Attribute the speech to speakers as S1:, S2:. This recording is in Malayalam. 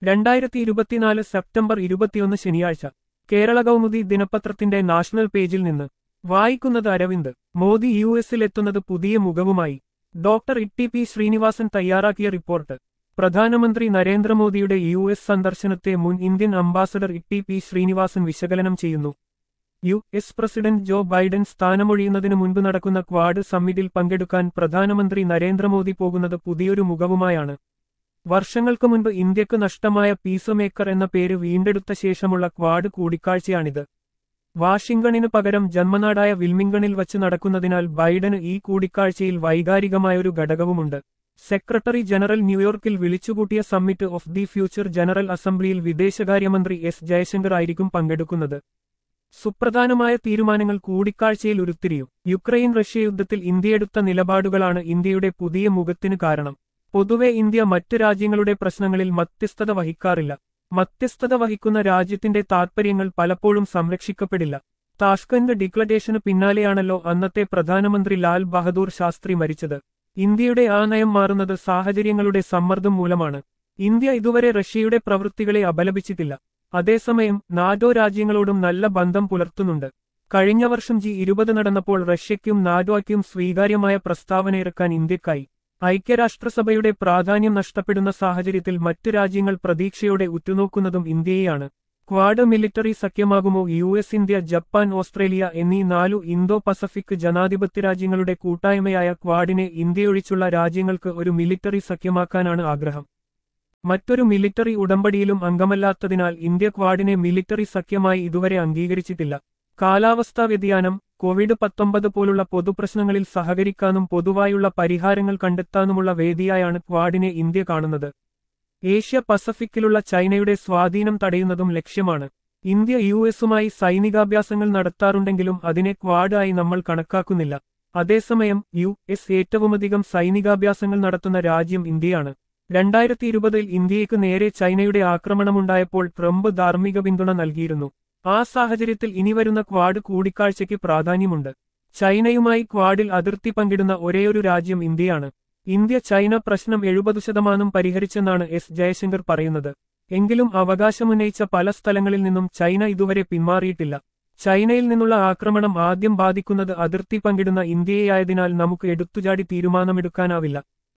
S1: രണ്ടായിരത്തി ഇരുപത്തിനാല് സെപ്റ്റംബർ ഇരുപത്തിയൊന്ന് ശനിയാഴ്ച കേരള കൗമുദി ദിനപത്രത്തിന്റെ നാഷണൽ പേജിൽ നിന്ന് വായിക്കുന്നത് അരവിന്ദ് മോദി യു എസിലെത്തുന്നത് പുതിയ മുഖവുമായി ഡോക്ടർ ഇട്ടി പി ശ്രീനിവാസൻ തയ്യാറാക്കിയ റിപ്പോർട്ട് പ്രധാനമന്ത്രി നരേന്ദ്രമോദിയുടെ യു എസ് സന്ദർശനത്തെ മുൻ Indian ambassador Itty P Srinivasan വിശകലനം ചെയ്യുന്നു U S president Joe Biden സ്ഥാനമൊഴിയുന്നതിനു മുൻപ് നടക്കുന്ന ക്വാഡ് സമ്മിറ്റിൽ പങ്കെടുക്കാൻ പ്രധാനമന്ത്രി നരേന്ദ്രമോദി പോകുന്നത് പുതിയൊരു മുഖവുമായാണ് വർഷങ്ങൾക്ക് മുൻപ് ഇന്ത്യക്ക് നഷ്ടമായ പീസ് മേക്കർ എന്ന പേര് വീണ്ടെടുത്ത ശേഷമുള്ള ക്വാഡ് കൂടിക്കാഴ്ചയാണിത് വാഷിംഗ്ടണിനു പകരം ജന്മനാടായ വിൽമിംഗണിൽ വച്ച് നടക്കുന്നതിനാൽ ബൈഡന് ഈ കൂടിക്കാഴ്ചയിൽ വൈകാരികമായൊരു ഘടകവുമുണ്ട് സെക്രട്ടറി ജനറൽ ന്യൂയോർക്കിൽ വിളിച്ചുകൂട്ടിയ summit of the future general അസംബ്ലിയിൽ വിദേശകാര്യമന്ത്രി എസ് ജയശങ്കർ ആയിരിക്കും പങ്കെടുക്കുന്നത് സുപ്രധാനമായ തീരുമാനങ്ങൾ കൂടിക്കാഴ്ചയിൽ ഉരുത്തിരിയും യുക്രൈൻ റഷ്യ യുദ്ധത്തിൽ ഇന്ത്യയെടുത്ത നിലപാടുകളാണ് ഇന്ത്യയുടെ പുതിയ മുഖത്തിന് കാരണം പൊതുവെ ഇന്ത്യ മറ്റു രാജ്യങ്ങളുടെ പ്രശ്നങ്ങളിൽ മധ്യസ്ഥത വഹിക്കാറില്ല മധ്യസ്ഥത വഹിക്കുന്ന രാജ്യത്തിന്റെ താൽപര്യങ്ങൾ പലപ്പോഴും സംരക്ഷിക്കപ്പെടില്ല താഷ്കന്റ് ഡിക്ലറേഷന് പിന്നാലെയാണല്ലോ അന്നത്തെ പ്രധാനമന്ത്രി ലാൽ ബഹദൂർ ശാസ്ത്രി മരിച്ചത് ഇന്ത്യയുടെ ആ നയം മാറുന്നത് സാഹചര്യങ്ങളുടെ സമ്മർദ്ദം മൂലമാണ് ഇന്ത്യ ഇതുവരെ റഷ്യയുടെ പ്രവൃത്തികളെ അപലപിച്ചിട്ടില്ല അതേസമയം നാറ്റോ രാജ്യങ്ങളോടും നല്ല ബന്ധം പുലർത്തുന്നുണ്ട് കഴിഞ്ഞ വർഷം ജി ഇരുപത് നടന്നപ്പോൾ റഷ്യയ്ക്കും നാറ്റോയ്ക്കും സ്വീകാര്യമായ പ്രസ്താവനയിറക്കാൻ ഇന്ത്യക്കായി ഐക്യരാഷ്ട്രസഭയുടെ പ്രാധാന്യം നഷ്ടപ്പെടുന്ന സാഹചര്യത്തിൽ മറ്റു രാജ്യങ്ങൾ പ്രതീക്ഷയോടെ ഉറ്റുനോക്കുന്നതും ഇന്ത്യയെയാണ് ക്വാഡ് മിലിറ്ററി സഖ്യമാകുമോ U S India Japan Australia എന്നീ നാലു ഇന്തോ പസഫിക് ജനാധിപത്യ രാജ്യങ്ങളുടെ കൂട്ടായ്മയായ ക്വാഡിനെ ഇന്ത്യയൊഴിച്ചുള്ള രാജ്യങ്ങൾക്ക് ഒരു മിലിറ്ററി സഖ്യമാക്കാനാണ് ആഗ്രഹം മറ്റൊരു മിലിറ്ററി ഉടമ്പടിയിലും അംഗമല്ലാത്തതിനാൽ ഇന്ത്യ ക്വാഡിനെ മിലിറ്ററി സഖ്യമായി ഇതുവരെ അംഗീകരിച്ചിട്ടില്ല കാലാവസ്ഥാ വ്യതിയാനം കോവിഡ് പത്തൊമ്പത് പോലുള്ള പൊതുപ്രശ്നങ്ങളിൽ സഹകരിക്കാനും പൊതുവായുള്ള പരിഹാരങ്ങൾ കണ്ടെത്താനുമുള്ള വേദിയായാണ് ക്വാഡിനെ ഇന്ത്യ കാണുന്നത് ഏഷ്യ പസഫിക്കിലുള്ള ചൈനയുടെ സ്വാധീനം തടയുന്നതും ലക്ഷ്യമാണ് ഇന്ത്യ യു എസുമായി സൈനികാഭ്യാസങ്ങൾ നടത്താറുണ്ടെങ്കിലും അതിനെ ക്വാഡ് ആയി നമ്മൾ കണക്കാക്കുന്നില്ല അതേസമയം യു എസ് ഏറ്റവുമധികം സൈനികാഭ്യാസങ്ങൾ നടത്തുന്ന രാജ്യം ഇന്ത്യയാണ് രണ്ടായിരത്തി ഇരുപതിൽ ഇന്ത്യയ്ക്ക് നേരെ ചൈനയുടെ ആക്രമണമുണ്ടായപ്പോൾ ട്രംപ് ധാർമ്മിക പിന്തുണ നൽകിയിരുന്നു ആ സാഹചര്യത്തിൽ ഇനി വരുന്ന ക്വാഡ് കൂടിക്കാഴ്ചയ്ക്ക് പ്രാധാന്യമുണ്ട് ചൈനയുമായി ക്വാഡിൽ അതിർത്തി പങ്കിടുന്ന ഒരേയൊരു രാജ്യം ഇന്ത്യയാണ് ഇന്ത്യ ചൈന പ്രശ്നം എഴുപത് ശതമാനം പരിഹരിച്ചെന്നാണ് എസ് ജയശങ്കർ പറയുന്നത് എങ്കിലും അവകാശമുന്നയിച്ച പല സ്ഥലങ്ങളിൽ നിന്നും ചൈന ഇതുവരെ പിന്മാറിയിട്ടില്ല ചൈനയിൽ നിന്നുള്ള ആക്രമണം ആദ്യം ബാധിക്കുന്നത് അതിർത്തി പങ്കിടുന്ന ഇന്ത്യയെയായതിനാൽ നമുക്ക് എടുത്തുചാടി തീരുമാനമെടുക്കാനാവില്ല